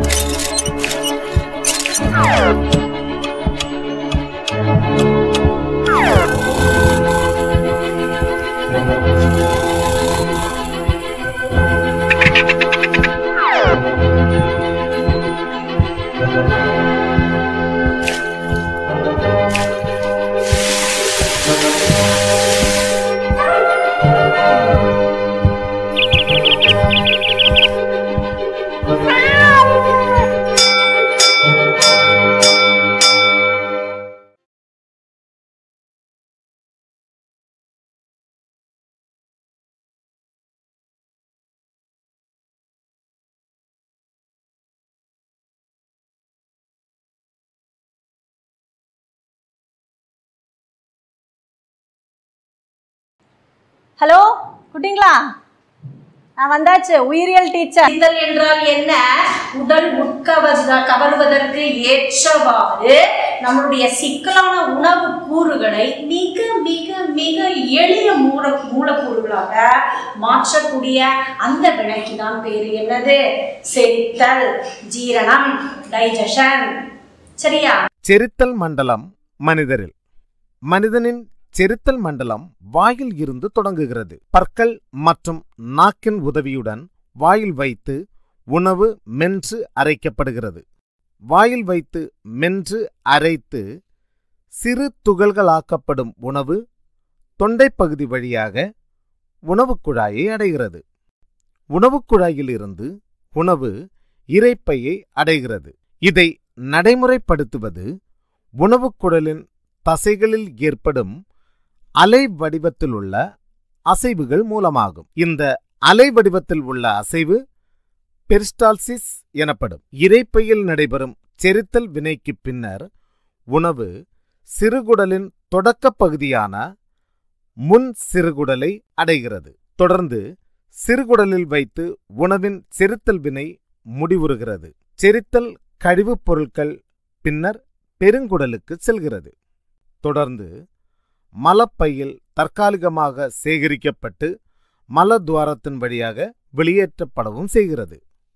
Hello குட்டிங்களா நான் வந்தாச்சு உயிரியல் டீச்சர் சிந்தல் என்றால் என்ன உடல் உட்கவர்த கவர்வதற்கு ஏற்றவாறு நம்மளுடைய சிக்கலான உணவு கூறுகளை மிக மிக மிக எளிய மூல மூலக்கூறுகளாக மாற்றக்கூடிய அந்த வினைக்கு தான் பேரு என்னது செரித்தல் ஜீரணம் டைஜஷன் சரியா செரித்தல் மண்டலம் மனிதரில் மனிதனின் செரித்தல் மண்டலம் வாயில் இருந்து தொடங்குகிறது பற்கள் மற்றும் நாக்கின் உதவியுடன் வாயில் வைத்து உணவு மென்று அரைக்கப்படுகிறது வாயில் வைத்து மென்று அரைத்து சிறு துகள்களாக்கப்படும் உணவு தொண்டைப் பகுதி வழியாக உணவுக் குழாயை அடைகிறது உணவுக் குழாயிலிருந்து உணவு இரைப்பையை அடைகிறது இதை நடைமுறைப்படுத்துவது உணவுக் குழலின் தசைகளில் ஏற்படும் அலை வடிவத்தில் உள்ள அசைவுகள் மூலமாகும் இந்த அலை வடிவத்தில் உள்ள அசைவு பெரிஸ்டால்சிஸ் எனப்படும் இரைப்பையில் நடைபெறும் செரித்தல் வினைக்கு பின்னர் உணவு சிறுகுடலின் தொடக்கப் பகுதியான முன் சிறுகுடலை அடைகிறது தொடர்ந்து சிறுகுடலில் வைத்து உணவின் செரித்தல் வினை முடிவுறுகிறது செரித்தல் கழிவுப் பொருட்கள் பின்னர் பெருங்குடலுக்கு செல்கிறது தொடர்ந்து மலப்பையில் தற்காலிகமாக சேகரிக்கப்பட்டு மலத்வாரத்தின் வழியாக வெளியேற்றப்படவும் செய்கிறது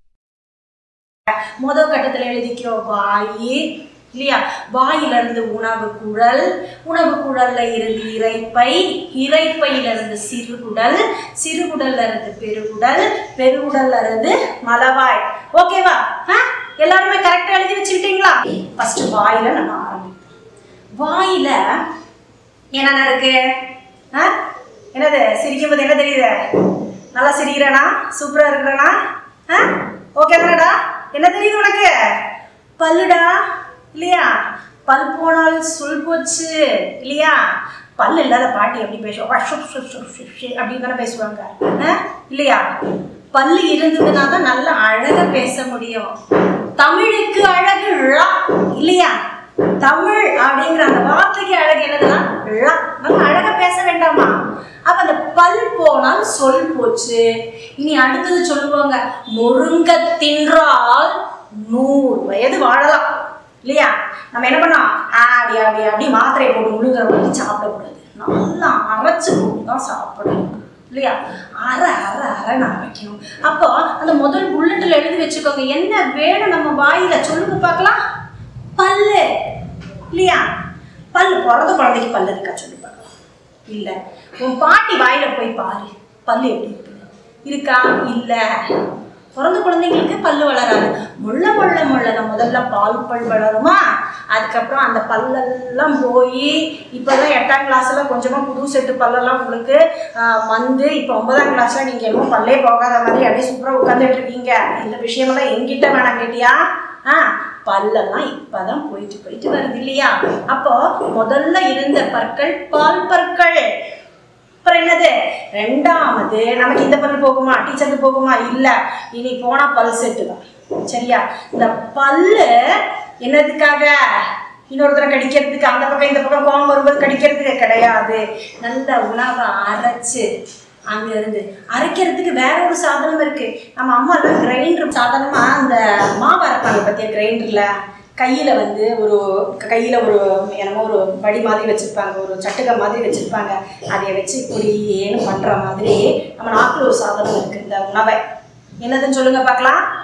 முதல் கட்டத்துல எழுதிக்கிறோம் வாயி இல்லையா வாயில இருந்து உணவு குழல் உணவு குழல்ல இருந்து இரைப்பை இரைப்பையில இருந்து சிறுகுடல் சிறுகுடல்ல இருந்து பெருகுடல் பெருகுடல்ல இருந்து மலவாய் ஓகேவா ஆ? எல்லாருமே கரெக்டா எழுதி வச்சுக்கிட்டீங்களா ஃபர்ஸ்ட் வாயில நம்ம ஆரம்பிப்போம் வாயில என்னென்ன இருக்கு ஆ? என்னது சிரிக்கும் போது என்ன தெரியுது நல்லா சிரிக்கிறேனா சூப்பரா இருக்கிறேனா ஓகே தானடா என்ன தெரியுது உனக்கு பல்லுடா இல்லையா பல் போனால் சொல் போச்சு இல்லையா பல் இல்லாத பாட்டி எப்படி பேசுவாங்க ஷுப் ஷுப் ஷுப் ஷுப் ஷுப் அப்படின்னு தானே பேசுவாங்க ஆ? இல்லையா பல்லு இருந்ததுன்னா தான் நல்லா அழகா பேச முடியும் தமிழுக்கு அழகு ழ இல்லையா தமிழ் அப்படிங்கிற அந்த வார்த்தைக்கு அழகு என்னதுன்னா ழ நம்ம அழகா பேச வேண்டாமா அப்ப அந்த பல் போனால் சொல் போச்சு இனி அடுத்தது சொல்லுவாங்க நொறுங்க தின்றால் நூறு வயது வாழலாம் இல்லையா நம்ம என்ன பண்ணோம் ஆ, அப்படி அப்படி அப்படி மாத்திரையை போட்டு முழுங்குற மாதிரி சாப்பிடக்கூடாது நல்லா அரைச்சு போட்டு தான் சாப்பிடணும் இல்லையா அரை அரை அரை நான் வைக்கணும் அப்போ அந்த முதல் புல்லட்டில் எழுதி வச்சுக்கோங்க என்ன வேணும் நம்ம வாயில சொல்லுங்க பார்க்கலாம் பல்லு இல்லையா பல்லு பிறந்த குழந்தைக்கு பல்லு இருக்கா சொல்லி பார்க்கலாம் இல்லை உன் பாட்டி வாயில போய் பாரு பல்லு எப்படி இருக்குது இருக்கா இல்லை பிறந்த குழந்தைங்களுக்கு பல்லு வளராது முள்ள முள்ள முள்ளதான் முதல்ல பால் பல் வளருமா அதுக்கப்புறம் அந்த பல்லெல்லாம் போய் இப்போதான் எட்டாம் கிளாஸ்ல கொஞ்சமாக புது செட்டு பல்லெல்லாம் உங்களுக்கு ஆஹ், வந்து இப்போ ஒன்பதாம் கிளாஸ்ல நீங்கள் என்னமோ பல்லே போகாத மாதிரி அப்படியே சூப்பராக உட்காந்துட்டு இருக்கீங்க இந்த விஷயமெல்லாம் எங்கிட்ட வேணாம் கேட்டியா ஆ பல்லெல்லாம் இப்பதான் போயிட்டு போயிட்டு வருது இல்லையா அப்போ முதல்ல இருந்த பற்கள் பால் பற்கள் அப்புறம் என்னது ரெண்டாவது நமக்கு இந்த பல்லு போகுமா டீச்சருக்கு போகுமா இல்ல இனி போனா பல் செட்டு தான் சரியா இந்த பல்லு என்னதுக்காக இன்னொருத்தரை கடிக்கிறதுக்கு அந்த பக்கம் இந்த பக்கம் கோவம் வரும்போது கடிக்கிறதுக்கு கிடையாது நல்ல உணவை அரைச்சு அங்க இருந்து அரைக்கிறதுக்கு வேற ஒரு சாதனம் இருக்கு நம்ம அம்மா எல்லாம் கிரைண்டர் சாதாரணமா அந்த மாவு அரைப்பாங்க பத்தியா கிரைண்டர்ல கையில வந்து ஒரு கையில ஒரு என்னமோ ஒரு வடி மாதிரி வச்சிருப்பாங்க ஒரு சட்டுக்க மாதிரி வச்சிருப்பாங்க அதை வச்சு பொடியேன்னு பண்ற மாதிரி நம்ம நாட்டில் ஒரு சாதனம் இருக்கு இந்த உணவை என்னதுன்னு சொல்லுங்க பார்க்கலாம்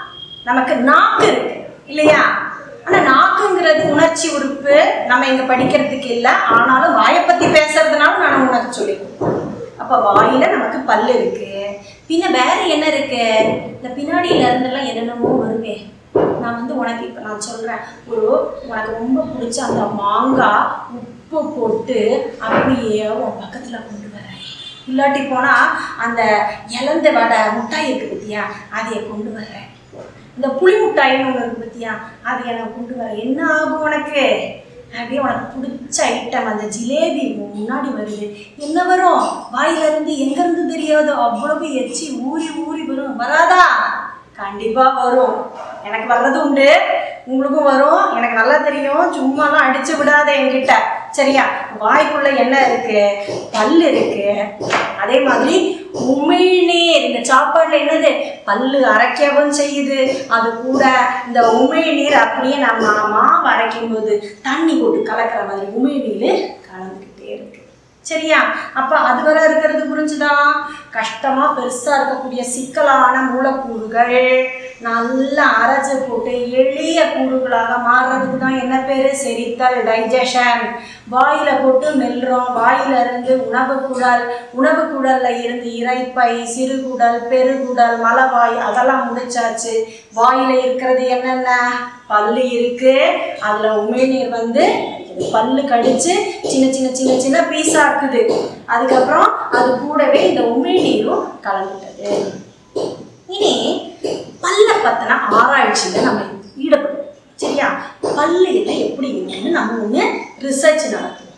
நமக்கு நாக்கு இருக்கு இல்லையா ஆனா நாக்குங்கிறது உணர்ச்சி உறுப்பு நம்ம இங்க படிக்கிறதுக்கு இல்லை ஆனாலும் வாயை பத்தி பேசுறதுனால நான் உனக்கு சொல்லி அப்ப வாயில நமக்கு பல்லு இருக்கு பின்ன வேற என்ன இருக்கு இந்த பின்னாடியில இருந்தெல்லாம் என்னென்னமோ வருவே நான் வந்து உனக்கு இப்போ நான் சொல்றேன் ஒரு உனக்கு ரொம்ப பிடிச்ச அந்த மாங்காய் உப்பு போட்டு அப்படியே உன் பக்கத்துல கொண்டு வரேன் இல்லாட்டி போனா அந்த இலந்த வடை முட்டாய் இருக்கு பத்தியா அதைய கொண்டு வர்றேன் இந்த புளி முட்டாயின்னு ஒன்று இருக்கு பத்தியா அதை எனக்கு கொண்டு வரேன் என்ன ஆகும் உனக்கு அப்படியே உனக்கு பிடிச்ச ஐட்டம் அந்த ஜிலேபி உன் முன்னாடி வருது என்ன வரும் வாயில இருந்து எங்க இருந்து தெரியாதோ அவ்வளவு எச்சி ஊறி ஊறி வரும் வராதா கண்டிப்பா வரும் எனக்கு வர்றது உண்டு உங்களுக்கும் வரும் எனக்கு நல்லா தெரியும் சும்மாலாம் அடிச்சு விடாத என்கிட்ட சரியா வாய்க்குள்ள என்ன இருக்கு பல்லு இருக்கு அதே மாதிரி உமிழ்நீர் இந்த சாப்பாடுல என்னது பல்லு அரைக்கவும் செய்யுது அது கூட இந்த உமிழ்நீர் அப்படியே நம்ம மாவு அரைக்கும் போது தண்ணி போட்டு கலக்கிற மாதிரி உமிழ்நீர் கலந்துக்கிட்டே இருக்கு சரியா அப்ப அது வரை இருக்கிறது புரிஞ்சுதா கஷ்டமா பெருசா இருக்கக்கூடிய சிக்கலான மூலக்கூறுகள் நல்லா அரைச்சு போட்டு எளிய கூறுகளாக மாறுறதுக்கு தான் என்ன பேரு செரித்தல் டைஜஷன் வாயில போட்டு மெல்றோம் வாயில இருந்து உணவு குழல் உணவு குழல்ல இருந்து இரைப்பை சிறுகுடல் பெருகுடல் மலவாய் அதெல்லாம் முடிச்சாச்சு வாயில இருக்கிறது என்னென்ன பல்லு இருக்கு அதுல உமிழ்நீர் வந்து பல்லு கடிச்சு சின்ன சின்ன சின்ன சின்ன பீஸா இருக்குது அதுக்கப்புறம் அது கூடவே இந்த உமிழ்நீரும் கலந்துட்டது இனி பல்ல பத்தின ஆராய்ச்சியில நம்ம ஈடுபடுவோம் சரியா பல்லு எல்லாம் எப்படி இருக்குன்னு நம்ம ஒண்ணு ரிசர்ச் நடத்துவோம்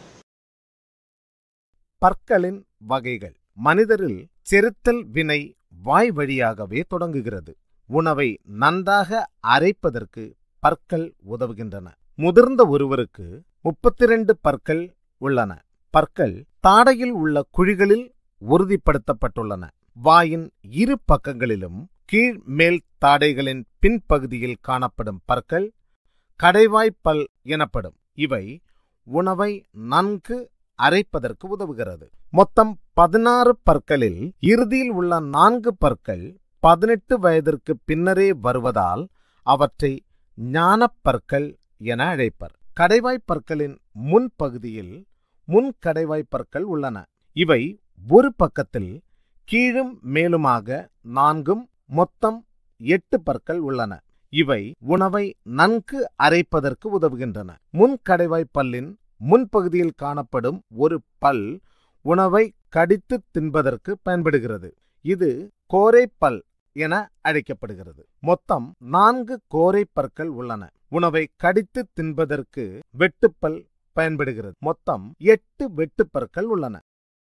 பற்களின் வகைகள் மனிதரில் செருத்தல் வினை வாய் வழியாகவே தொடங்குகிறது உணவை நன்றாக அரைப்பதற்கு பற்கள் உதவுகின்றன முதிர்ந்த ஒருவருக்கு முப்பத்தி ரெண்டு பற்கள் உள்ளன பற்கள் தாடையில் உள்ள குழிகளில் உறுதிப்படுத்தப்பட்டுள்ளன வாயின் இரு பக்கங்களிலும் கீழ் மேல் தாடைகளின் பின்பகுதியில் காணப்படும் பற்கள் கடைவாய்ப்பல் எனப்படும் இவை உணவை நன்கு அரைப்பதற்கு உதவுகிறது மொத்தம் பதினாறு பற்களில் இறுதியில் உள்ள நான்கு பற்கள் பதினெட்டு வயதிற்கு பின்னரே வருவதால் அவற்றை ஞானப்பற்கள் என அழைப்பர் கடைவாய்ப்பற்களின் முன்பகுதியில் முன் கடைவாய்ப்பற்கள் உள்ளன இவை ஒரு பக்கத்தில் கீழும் மேலுமாக நான்கும் மொத்தம் எட்டு பற்கள் உள்ளன இவை உணவை நன்கு அரைப்பதற்கு உதவுகின்றன முன் கடைவாய் பல்லின் முன்பகுதியில் காணப்படும் ஒரு பல் உணவை கடித்து தின்பதற்கு பயன்படுகிறது இது கோரைப்பல் என அழைக்கப்படுகிறது மொத்தம் நான்கு கோரை பற்கள் உள்ளன உணவை கடித்து தின்பதற்கு வெட்டுப்பல் பயன்படுகிறது மொத்தம் எட்டு வெட்டுப்பற்கள் உள்ளன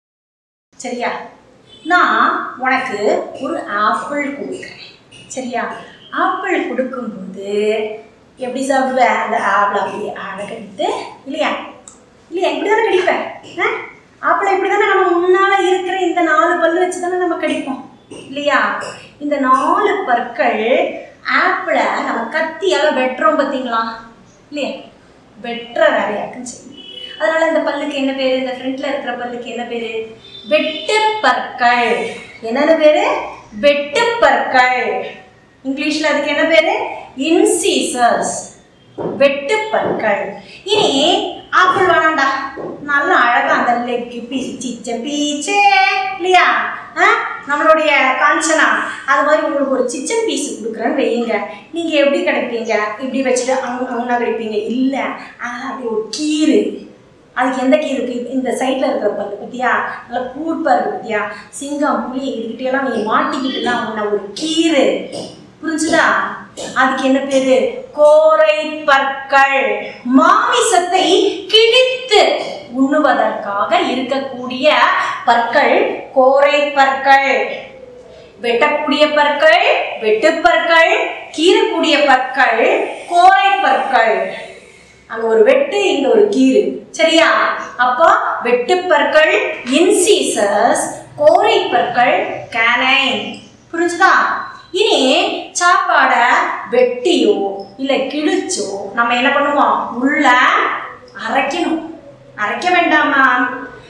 சரியா நான் உனக்கு ஒரு ஆப்பிள் கொடுக்குறேன் சரியா ஆப்பிள் கொடுக்கும்போது எப்படி சாப்பிடுவ அந்த ஆப்பிள் அப்படியே ஆடை கடித்து இல்லையா இல்லையா இப்படி தானே கடிப்பேன் ஆ? ஆப்பிளை இப்படி தானே நம்ம முன்னால இருக்கிற இந்த நாலு பல்லு வச்சு தானே நம்ம கடிப்போம் இல்லையா இந்த நாலு பற்கள் ஆப்பிளை நம்ம கத்தியால வெட்டுறோம் பார்த்தீங்களா இல்லையா வெட்டுற வேலையாக்குன்னு செய்யும் அதனால இந்த பல்லுக்கு என்ன பேரு இந்த ஃப்ரண்ட்ல இருக்கிற பல்லுக்கு என்ன பேரு வெட்டு பற்கள் என்னென்ன பேரு வெட்டு பற்கள் இங்கிலீஷ்ல அதுக்கு என்ன பேரு இன்சீசர்ஸ் வெட்டு பற்கள் இனி ஆப்பிள் வேணாம்டா நல்ல அழகா அந்த லெக்கு பீஸ் சிச்ச பீச்சே இல்லையா ஆ? நம்மளுடைய காஞ்சனா அது மாதிரி உங்களுக்கு ஒரு சிச்சன் பீஸ் கொடுக்குறேன்னு வையுங்க நீங்க எப்படி கிடைப்பீங்க இப்படி வச்சுட்டு அவங்க அவங்க கிடைப்பீங்க இல்லை அது அப்படி ஒரு கீறு அதுக்கு எந்த கீ இருக்கு இந்த சைடில் இருக்கிற பல்லு பத்தியா நல்லா கூர்ப்பா இருக்கு பத்தியா சிங்கம் புலி இதுகிட்டலாம் நீ மாட்டிக்கிட்டுலாம் உன்னை ஒரு கீறு புரிஞ்சுதா அதுக்கு என்ன பேரு கோரை பற்கள் மாமிசத்தை கிழித்து உண்ணுவதற்காக இருக்கக்கூடிய பற்கள் கோரை பற்கள் வெட்டக்கூடிய பற்கள் வெட்டுப்பற்கள் கீறக்கூடிய பற்கள் கோரை பற்கள் அங்க ஒரு வெட்டு இங்க ஒரு கீறு சரியா அப்போ வெட்டுப்பற்கள் இன்சீசஸ் கோரை பற்கள் கேனைன் புரிஞ்சுதா இனி சாப்பாடை வெட்டியோ இல்ல கிழிச்சோ நம்ம என்ன பண்ணுவோம் உள்ள அரைக்கணும் அரைக்க வேண்டாமா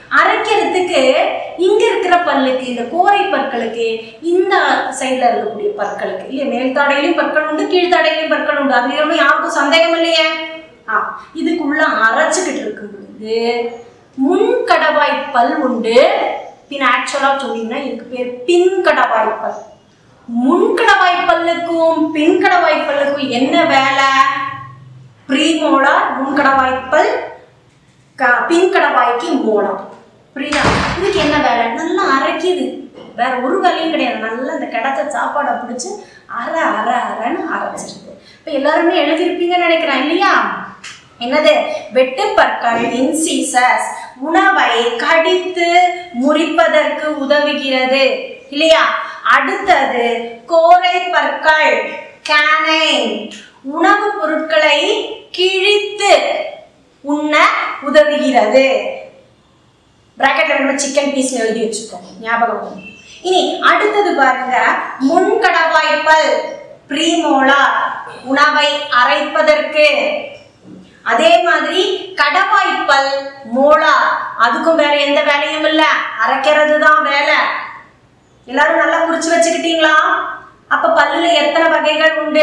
அரைக்கிறதுக்கு இங்க இருக்கிற பல்லுக்கு இந்த கோரை பற்களுக்கு இந்த சைடுல இருக்கக்கூடிய பற்களுக்கு இல்லையா மேல் தாடையிலும் பற்கள் உண்டு கீழ் தாடையிலும் பற்கள் உண்டு அதுல ஒன்றும் யாருக்கும் சந்தேகம் இல்லையே ஆ இதுக்குள்ள அரைச்சுக்கிட்டு இருக்கும் பொழுது முன்கடவாய் பல் உண்டு பின் ஆக்சுவலா சொன்னீங்கன்னா இதுக்கு பேர் பின்கடவாய் பல் முன்கடவாய் பல்லுக்கும் பின்கடவாய் பல்லுக்கும் என்ன வேலை ப்ரீமோலார் முன்கடவாய்ப்பல் க பின்கடவாய்க்கு மோளம் புரியுதா இதுக்கு என்ன வேலை நல்லா அரைக்குது வேற ஒரு வேலையும் கிடையாது நல்லா இந்த கிடைச்ச சாப்பாடை பிடிச்சி அரை அரை அரைன்னு அரைச்சிருது இப்போ எல்லாருமே எழுதியிருப்பீங்கன்னு நினைக்கிறேன் இல்லையா என்னது வெட்டுப்பற்கள் இன்சீசஸ் உணவை கடித்து முறிப்பதற்கு உதவுகிறது இல்லையா அடுத்தது கோரை பற்கள் கேனைன் உணவுப் பொருட்களை கிழித்து உண்ண உதவுகிறது பிராக்கெட்ல நம்ம சிக்கன் பீஸ் எழுதி வச்சுக்கோம் ஞாபகம் வரும். இனி அடுத்தது பாருங்க முன்கடவாய்ப்பல் பிரீமோலா உணவை அரைப்பதற்கு அதே மாதிரி கடவாய்ப்பல் மோளா அதுக்கும் வேற எந்த வேலையும் இல்ல அரைக்கிறது தான் வேலை எல்லாரும் நல்லா குறிச்சு வச்சுக்கிட்டீங்களா அப்ப பல்லுல எத்தனை வகைகள் உண்டு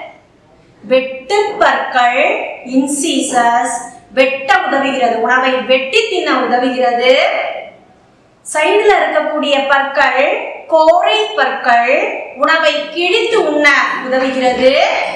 வெட்டு பற்கள் இன்சீசஸ் வெட்ட உதவுகிறது உணவை வெட்டி தின்ன உதவுகிறது சைடுல இருக்கக்கூடிய பற்கள் கோரை பற்கள் உணவை கிழித்து உண்ண உதவுகிறது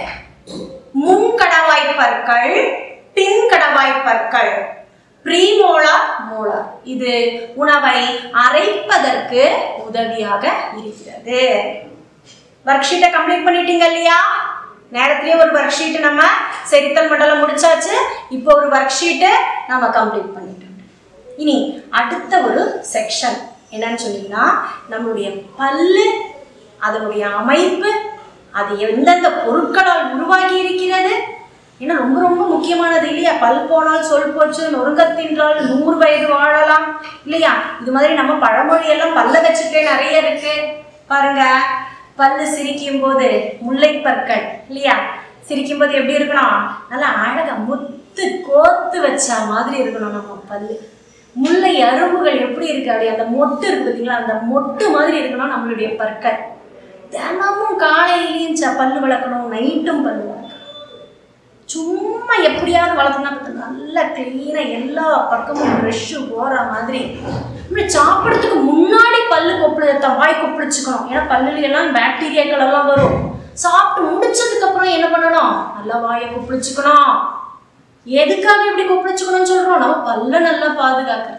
முன்கடவாய் பற்கள் பின்கடவாய் பற்கள் ப்ரீமோலார் மோலார் இது உணவை அரைப்பதற்கு உதவியாக இருக்கிறது ஒர்க் ஷீட்டை கம்ப்ளீட் பண்ணிட்டீங்க இல்லையா நேரத்திலேயே ஒரு ஒர்க் ஷீட் நம்ம செரித்தல் மண்டலம் முடிச்சாச்சு இப்போ ஒரு ஒர்க் ஷீட்டை நம்ம கம்ப்ளீட் பண்ணிட்டோம் இனி அடுத்த ஒரு செக்ஷன் என்னன்னு சொன்னீங்கன்னா நம்மளுடைய பல்லு அதனுடைய அமைப்பு அது எந்தெந்த பொருட்களால் உருவாகி இருக்கிறது ஏன்னா ரொம்ப ரொம்ப முக்கியமானது இல்லையா பல் போனால் சொல் போச்சு நொறுங்கத் தின்றால் நூறு வயது வாழலாம் இல்லையா இது மாதிரி நம்ம பழமொழி எல்லாம் பல்ல வச்சுட்டே நிறைய இருக்கு பாருங்க பல்லு சிரிக்கும் போது முல்லை பற்கள் இல்லையா சிரிக்கும் போது எப்படி இருக்கணும் நல்லா அழகா முத்து கோத்து வச்ச மாதிரி இருக்கணும் நம்ம பல்லு முல்லை அரும்புகள் எப்படி இருக்கு அப்படி அந்த மொட்டு இருக்கு பார்த்தீங்களா அந்த மொட்டு மாதிரி இருக்கணும் நம்மளுடைய பற்கள் தினமும் காலையிலையும் ச- பல்லு விளக்கணும் நைட்டும் பல்லு விளக்கணும் சும்மா எப்படியாவது வளர்த்துனா பார்த்தா நல்லா க்ளீனாக எல்லா பக்கமும் ப்ரெஷ்ஷு போகிற மாதிரி இப்படி சாப்பிட்றதுக்கு முன்னாடி பல்லு கொப்பளி த- வாய் கொப்பளிச்சுக்கணும் ஏன்னா பல்லுல எல்லாம் பாக்டீரியாக்கள் எல்லாம் வரும் சாப்பிட்டு முடிச்சதுக்கு அப்புறம் என்ன பண்ணணும் நல்லா வாயை கொப்பளிச்சுக்கணும் எதுக்காக இப்படி கொப்பளிச்சுக்கணும்னு சொல்றோம் நம்ம பல்ல நல்லா பாதுகாக்கிறதுக்கு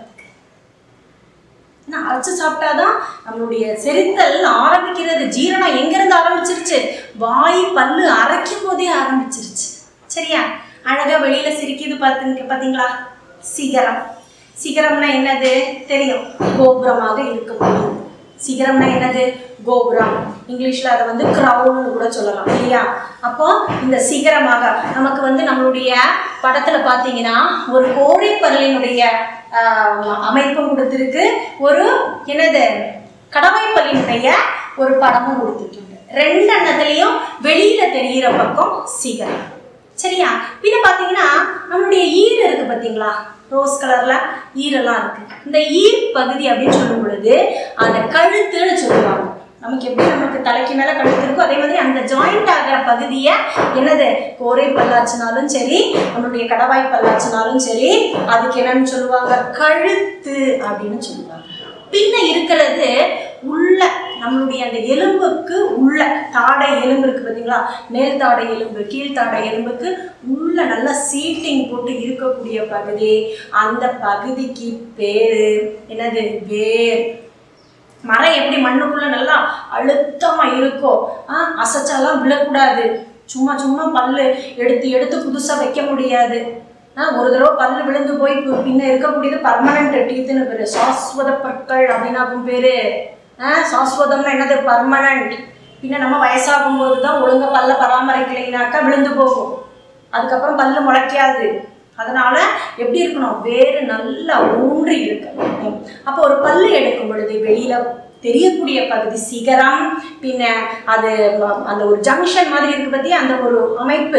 ஏன்னா அரைச்சு சாப்பிட்டாதான் நம்மளுடைய செரித்தல் ஆரம்பிக்கிறது ஜீரணம் எங்கிருந்து ஆரம்பிச்சிருச்சு வாய் பல்லு அரைக்கும் போதே ஆரம்பிச்சிருச்சு சரியா அழகா வெளியில சிரிக்குது பார்த்துங்க பாத்தீங்களா சிகரம் சிகரம்னா என்னது தெரியும் கோபுரமாக இருக்கக்கூடியது சிகரம்னா என்னது கோபுரம் இங்கிலீஷ்ல அதை வந்து க்ரௌன்னு கூட சொல்லலாம் இல்லையா அப்போ இந்த சிகரமாக நமக்கு வந்து நம்மளுடைய படத்துல பாத்தீங்கன்னா ஒரு கோழி பல்லினுடைய ஆஹ், அமைப்பும் கொடுத்துருக்கு ஒரு என்னது கடவாய் பல்லினுடைய ஒரு படமும் கொடுத்துருக்கு ரெண்டு எண்ணத்துலயும் வெளியில தெரிகிற பக்கம் சிகரம் சரியா பின்ன பாத்தீங்கன்னா நம்மளுடைய ஈர் இருக்கு பாத்தீங்களா ரோஸ் கலர்ல ஈரெல்லாம் இருக்கு இந்த ஈர் பகுதி அப்படின்னு சொல்லும் பொழுது அந்த கழுத்துன்னு சொல்லுவாங்க நமக்கு எப்படி நமக்கு தலைக்கு மேல கழுத்து இருக்கோ அதே மாதிரி அந்த ஜாயிண்ட் ஆகிற பகுதியை என்னது கோரை பல்லாச்சுனாலும் சரி நம்மளுடைய கடவாய் பல்லாச்சுனாலும் சரி அதுக்கு என்னன்னு சொல்லுவாங்க கழுத்து அப்படின்னு சொல்லுவாங்க பின்ன இருக்கிறது உள்ள நம்மளுடைய அந்த எலும்புக்கு உள்ள தாடை எலும்பு இருக்கு பார்த்தீங்களா மேல் தாடை எலும்பு கீழ் தாடை எலும்புக்கு உள்ள நல்லா சீட்டிங் போட்டு இருக்கக்கூடிய பகுதி அந்த பகுதிக்கு பேரு என்னது வேர் மரம் எப்படி மண்ணுக்குள்ள நல்லா அழுத்தமா இருக்கோ ஆ, அசைச்சாலாம் விழக்கூடாது சும்மா சும்மா பல்லு எடுத்து எடுத்து புதுசா வைக்க முடியாது ஆ, ஒரு தடவை பல்லு விழுந்து போய் பி- பின்ன இருக்கக்கூடியது பர்மனன்ட் டீத்துன்னு பேரு சாஸ்வத பற்கள் அப்படின்னாக்கும் பேரு ஆ, சாஸ்வதம்னா என்னது பர்மனன்ட் பின்ன நம்ம வயசாகும் போது தான் ஒழுங்கா பல்ல பராமரிக்கலைனாக்கா விழுந்து போகும் அதுக்கப்புறம் பல்லு முளைக்காது அதனால எப்படி இருக்கணும் வேறு நல்லா ஊன்றி இருக்கணும் அப்போ ஒரு பல்லு எடுக்கும் பொழுது வெளியில தெரியக்கூடிய பகுதி சிகரம் பின்ன அது ம- அந்த ஒரு ஜங்ஷன் மாதிரி இருக்கு பத்தி அந்த ஒரு அமைப்பு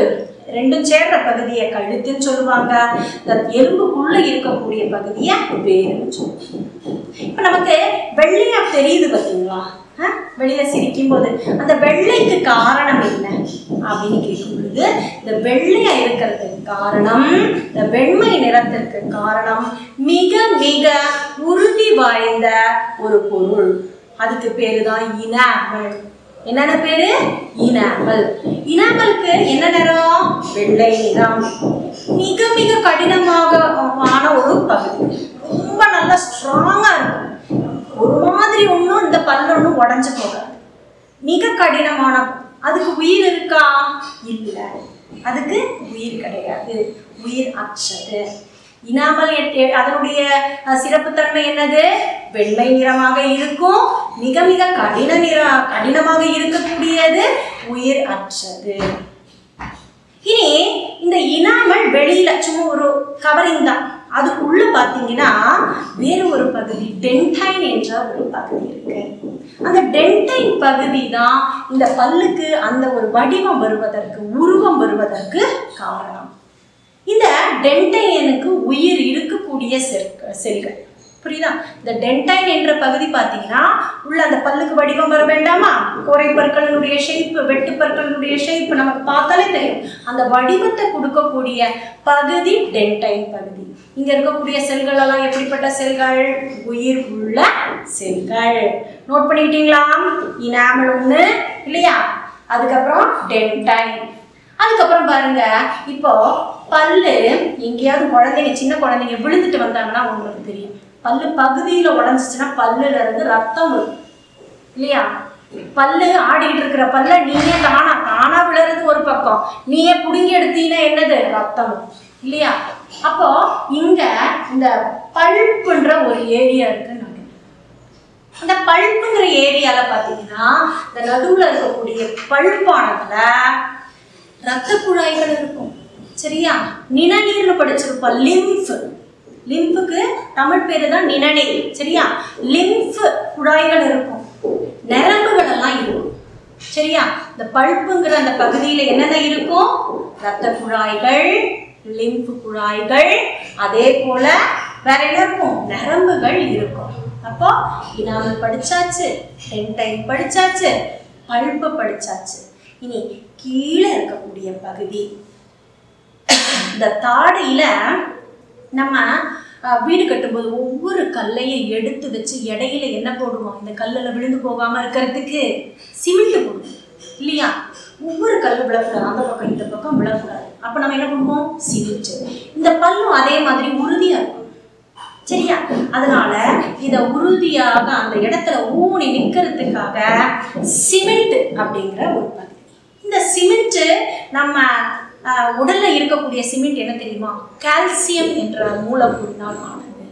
ரெண்டும் சேர்ற பகுதியை கழுத்துன்னு சொல்லுவாங்க இந்த எலும்புக்குள்ள இருக்கக்கூடிய பகுதியை வேருன்னு சொல்லுவாங்க இப்போ நமக்கு வெள்ளையா தெரியுது பார்த்தீங்களா ஆ? வெளியில சிரிக்கும் போது அந்த வெள்ளைக்கு காரணம் என்ன அப்படின்னு கேட்கும் பொழுது இந்த வெள்ளையா இருக்கிறதுக்கு காரணம் இந்த வெண்மை நிறத்திற்கு காரணம் மிக மிக உறுதி வாய்ந்த ஒரு பொருள் அதுக்கு பேரு தான் இனாமல் என்னென்ன பேரு இனாமல் இனாமலுக்கு என்ன நிறம் வெள்ளை நிறம் மிக மிக கடினமாக ஆன ஒரு பகுதி ரொம்ப நல்லா ஸ்ட்ராங்கா இருக்கும் ஒரு மாதிரி ஒன்றும் இந்த பல்லு ஒன்றும் உடஞ்சு போகாது மிக கடினமான அதுக்கு உயிர் இருக்கா இல்லை அதுக்கு உயிர் கிடையாது உயிர் அற்றது இனாமல் எட்- எ- அதனுடைய அஹ், சிறப்புத்தன்மை என்னது வெண்மை நிறமாக இருக்கும் மிக மிக கடின நிற கடினமாக இருக்கக்கூடியது உயிர் அற்றது இனி இந்த இனாமல் வெளியில சும்மா ஒரு கவரிங் தான் அதுக்குள்ள பார்த்தீங்கன்னா வேறு ஒரு பகுதி டென்டைன் என்ற ஒரு பகுதி இருக்கு அந்த டென்டைன் பகுதி தான் இந்த பல்லுக்கு அந்த ஒரு வடிவம் வருவதற்கு உருவம் வருவதற்கு காரணம் இந்த டென்டைனுக்கு உயிர் இருக்கக்கூடிய செல் செல்கள் புரியுதா இந்த டென்டைன் என்ற பகுதி பார்த்தீங்கன்னா உள்ள அந்த பல்லுக்கு வடிவம் வர வேண்டாமா கோரை பற்களினுடைய ஷேப் வெட்டு பற்களினுடைய ஷேப் நமக்கு பார்த்தாலே தெரியும் அந்த வடிவத்தை கொடுக்கக்கூடிய பகுதி டென்டைன் பகுதி இங்க இருக்கக்கூடிய செல்கள் எல்லாம் எப்படிப்பட்ட செல்கள் உயிர் உள்ள செல்கள் நோட் பண்ணிக்கிட்டீங்களா இனாமல் ஒன்று இல்லையா அதுக்கப்புறம் டென்டைன் அதுக்கப்புறம் பாருங்க இப்போ பல்லு எங்கேயாவது குழந்தைங்க சின்ன குழந்தைங்க விழுந்துட்டு வந்தாங்கன்னா உங்களுக்கு தெரியும் பல்லு பகுதியில உடஞ்சிச்சுன்னா பல்லுல இருந்து ரத்தம் வரும் இல்லையா பல்லு ஆடிக்கிட்டு இருக்கிற பல்ல நீயே தானா தானா விழுறது ஒரு பக்கம் நீயே புடுங்கி எடுத்தீங்கன்னா என்னது ரத்தம் வரும். இல்லையா அப்போ இங்க இந்த பல்ப்புன்ற ஒரு ஏரியா இருக்கு நடுவுல. அந்த பல்ப்புங்கிற ஏரியால பாத்தீங்கன்னா இந்த நடுவுல இருக்கக்கூடிய பல்பானதுல ரத்த குழாய்கள் இருக்கும் சரியா நிணநீர்னு படிச்சிருப்போம் லிம்ஃப் லிம்ஃபுக்கு தமிழ் பேரு தான் நிணநீர் சரியா லிம்ஃப் குழாய்கள் இருக்கும் நரம்புகள் எல்லாம் இருக்கும் சரியா இந்த பல்ப்புங்கிற அந்த பகுதியில என்னென்ன இருக்கும் ரத்த குழாய்கள் லிம்ஃப் குழாய்கள் அதே போல வேற என்ன இருக்கும் நரம்புகள் இருக்கும் அப்போ இனாமல் படிச்சாச்சு டென்டைன் படிச்சாச்சு பல்ப்பு படிச்சாச்சு இனி கீழே இருக்கக்கூடிய பகுதி இந்த தாடையில நம்ம அஹ், வீடு கட்டும்போது ஒவ்வொரு கல்லையும் எடுத்து வச்சு இடையில என்ன போடுவோம் இந்த கல்லில் விழுந்து போகாம இருக்கிறதுக்கு சிமெண்ட் போடுவோம் இல்லையா ஒவ்வொரு கல் விழக்கூடாது அந்த பக்கம் இந்த பக்கம் விழக்கூடாது அப்போ நம்ம என்ன பண்ணுவோம் சிமெண்ட் இந்த பல்லும் அதே மாதிரி உறுதியா இருக்கும் சரியா அதனால இத உறுதியாக அந்த இடத்துல ஊனி நிக்கிறதுக்காக சிமெண்ட் அப்படிங்கிற ஒரு பகுதி இந்த சிமெண்ட் நம்ம ஆஹ், உடல்ல இருக்கக்கூடிய சிமெண்ட் என்ன தெரியுமா கால்சியம் என்ற மூலப்பொருளினால் ஆனது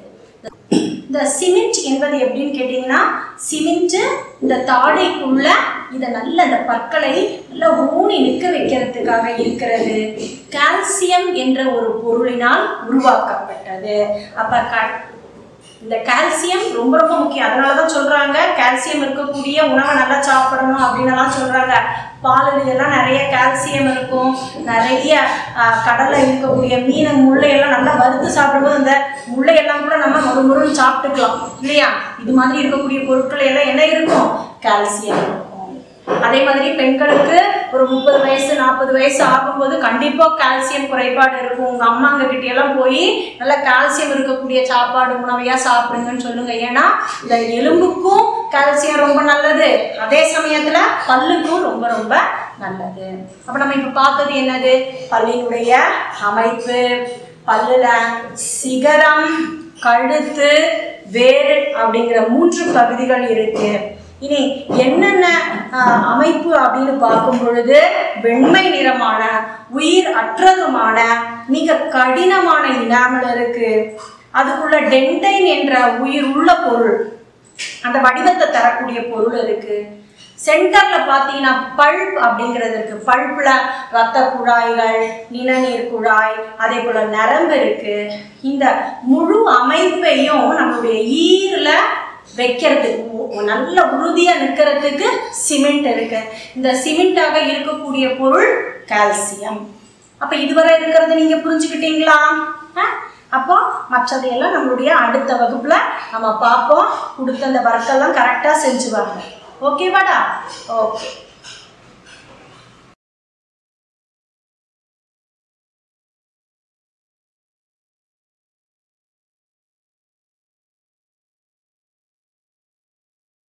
இந்த சிமெண்ட் என்பது எப்படின்னு கேட்டிங்கன்னா சிமெண்ட் இந்த தாடைக்குள்ள இதை நல்ல இந்த பற்களை நல்லா ஊனி நிற்க வைக்கிறதுக்காக இருக்கிறது கால்சியம் என்ற ஒரு பொருளினால் உருவாக்கப்பட்டது அப்ப க இந்த கால்சியம் ரொம்ப ரொம்ப முக்கியம் அதனால தான் சொல்றாங்க கால்சியம் இருக்கக்கூடிய உணவை நல்லா சாப்பிடணும் அப்படின்னு எல்லாம் சொல்றாங்க பால் எல்லாம் நிறைய கால்சியம் இருக்கும் நிறைய ஆஹ், கடல்ல இருக்கக்கூடிய மீன் முள்ளையெல்லாம் நல்லா வறுத்து சாப்பிடும்போது அந்த முள்ளையெல்லாம் கூட நம்ம முறு முருன்னு சாப்பிட்டுக்கலாம் இல்லையா இது மாதிரி இருக்கக்கூடிய பொருட்கள் எல்லாம் என்ன இருக்கும் கால்சியம் இருக்கும் அதே மாதிரி பெண்களுக்கு ஒரு முப்பது வயசு நாற்பது வயசு ஆகும்போது கண்டிப்பா கால்சியம் குறைபாடு இருக்கும் உங்க அம்மாங்க கிட்ட எல்லாம் போய் நல்ல கால்சியம் இருக்கக்கூடிய சாப்பாடு உணவையா சாப்பிடுங்கன்னு சொல்லுங்க ஏன்னா இந்த எலும்புக்கும் கால்சியம் ரொம்ப நல்லது அதே சமயத்துல பல்லுக்கும் ரொம்ப ரொம்ப நல்லது அப்ப நம்ம இப்ப பார்த்தது என்னது பல்லினுடைய அமைப்பு பல்லுல சிகரம் கழுத்து வேறு அப்படிங்கிற மூன்று பகுதிகள் இருக்கு இனி என்னென்ன ஆஹ், அமைப்பு அப்படின்னு பார்க்கும் பொழுது வெண்மை நிறமான உயிர் அற்றதுமான மிக கடினமான இனாமல் இருக்கு அதுக்குள்ள டென்டைன் என்ற உயிர் உள்ள பொருள் அந்த வடிவத்தை தரக்கூடிய பொருள் இருக்கு சென்டர்ல பார்த்தீங்கன்னா பல்ப் அப்படிங்கிறது இருக்கு பல்ப்ல ரத்த குழாய்கள் நிணநீர் குழாய் அதே போல நரம்பு இருக்கு இந்த முழு அமைப்பையும் நம்மளுடைய ஈரல வைக்கிறதுக்கு உ- நல்ல உறுதியா நிற்கிறதுக்கு சிமெண்ட் இருக்கு இந்த சிமெண்டாக இருக்கக்கூடிய பொருள் கால்சியம் அப்ப இதுவரை இருக்கிறத நீங்க புரிஞ்சுக்கிட்டீங்களா ஆ? அப்போ மற்றதையெல்லாம் நம்மளுடைய அடுத்த வகுப்புல நம்ம பார்ப்போம் கொடுத்த அந்த ஒர்க்கெல்லாம் கரெக்டாக செஞ்சு வாங்க ஓகேவாடா ஓகே